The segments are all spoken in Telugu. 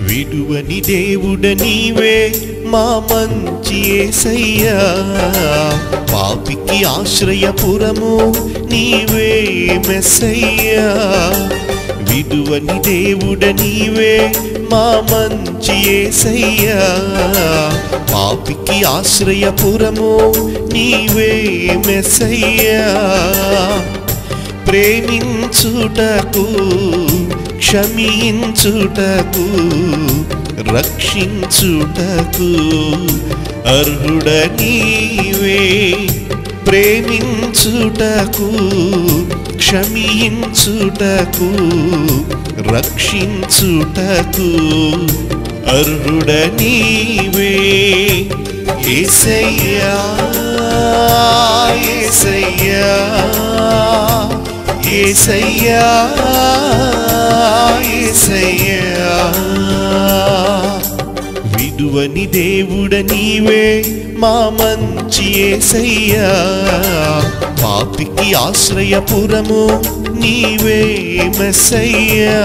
విడువని దేవుడ నీవే మా మంచి ఏసయ్యా పాపికి ఆశ్రయపురము నీవే మెస్సయ్యా విడువని దేవుడ నీవే మా మంచి ఏసయ్యా పాపికి ఆశ్రయపురము నీవే మెస్సయ్యా ప్రేమించుటకు క్షమించుటకు రక్షించుటకు అర్హుడ నీవే ప్రేమించుటకు క్షమించుటకు రక్షించుటకు అర్హుడ నీవే ఏసయ్యా ఏసయ్యా ఏసయ్యా ఏసయ్యా విడువని దేవుడ నీవే మా మంచి ఏసయ్యా పాపికి ఆశ్రయపురము నీవే మెస్సయ్యా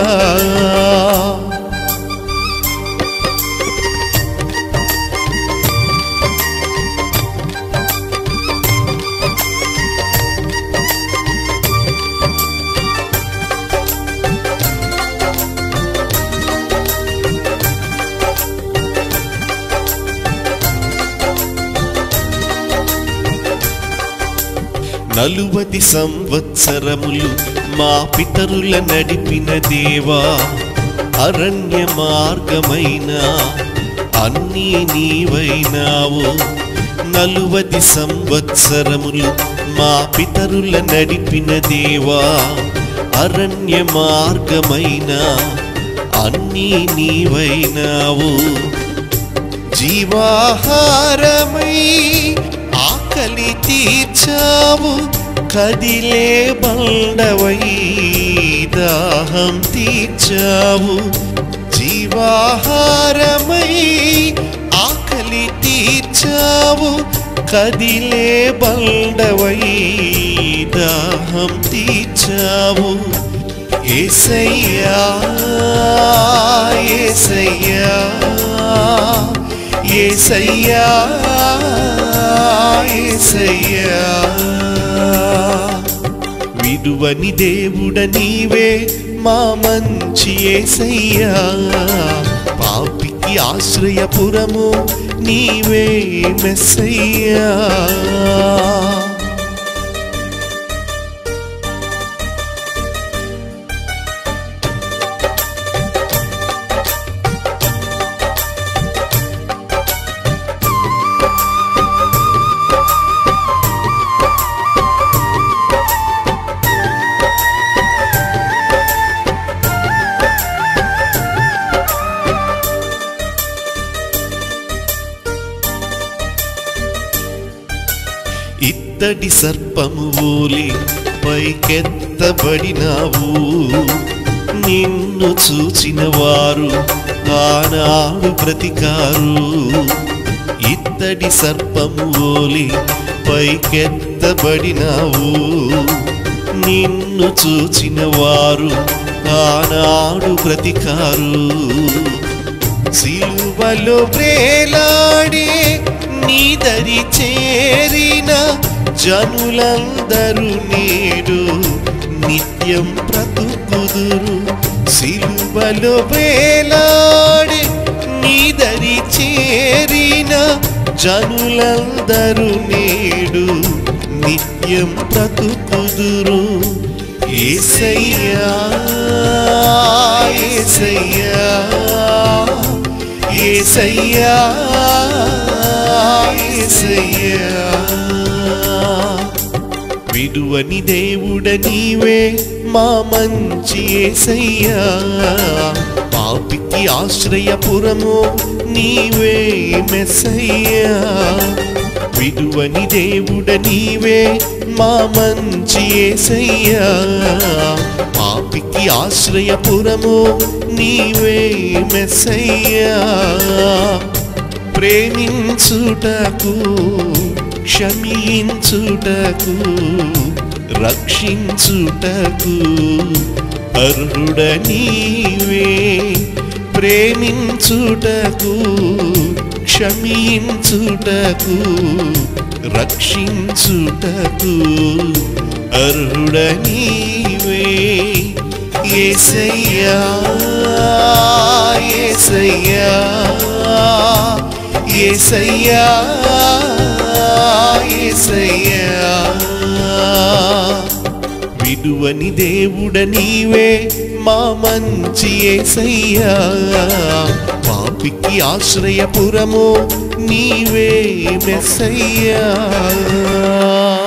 నలువది సంవత్సరములు మా పితరుల నడిపిన దేవా అరణ్య మార్గమైన అన్నీ నీవైనావు నలువది సంవత్సరములు మా పితరుల నడిపిన దేవా అరణ్య మార్గమైన అన్నీ నీవైనావు జీవాహారమై ఆకలి తీర్చావు కదిలే బండవై దాహం తీర్చావు జీవాహారమై ఆకలి తీర్చావు కదిలే బండవై దాహం తీర్చావు ఏసయ్యా ఏసయ్యా ఏసయ్యా ఏసయ్యా విడువని దేవుడ నీవే మా మంచి ఏసయ్యా పాపికి ఆశ్రయపురము నీవే మెస్సయ్యా ఇత్తడి సర్పము ఓలి పైకెత్తబడినావు నిన్ను చూచిన వారు ఆనాడు బ్రతికారు ఇత్తడి సర్పము ఓలి పైకెత్తబడినావు నిన్ను చూచిన వారు ఆనాడు బ్రతికారు సిలువలో వేలాడే నీ దరి చేరిన జనులందరూ నేడు నిత్యం బ్రతుకుదురు సిలువలో వేలాడే నీ దరి చేరిన జనులందరూ నేడు నిత్యం బ్రతుకుదురు ఏసయ్యా ఏసయ్యా ఏసయ్యా ఏసయ్యా విడువని దేవుడ నీవే మా మంచి ఏసయ్యా పాపికి ఆశ్రయపురము నీవే మెస్సయ్యా విడువని దేవుడ నీవే మా మంచి ఏసయ్యా పాపికి ఆశ్రయపురము నీవే మెస్సయ్యా ప్రేమించుటకు క్షమించుటకు రక్షించుటకు అర్హుడ నీవే ప్రేమించుటకు క్షమించుటకు రక్షించుటకు అర్హుడ నీవే ఏసయ్యా ఏసయ్యా ఏసయ్యా ఏసయ్యా విడువని దేవుడ నీవే మా మంచి ఏసయ్యా పాపికి ఆశ్రయపురము నీవే మెస్సయ్యా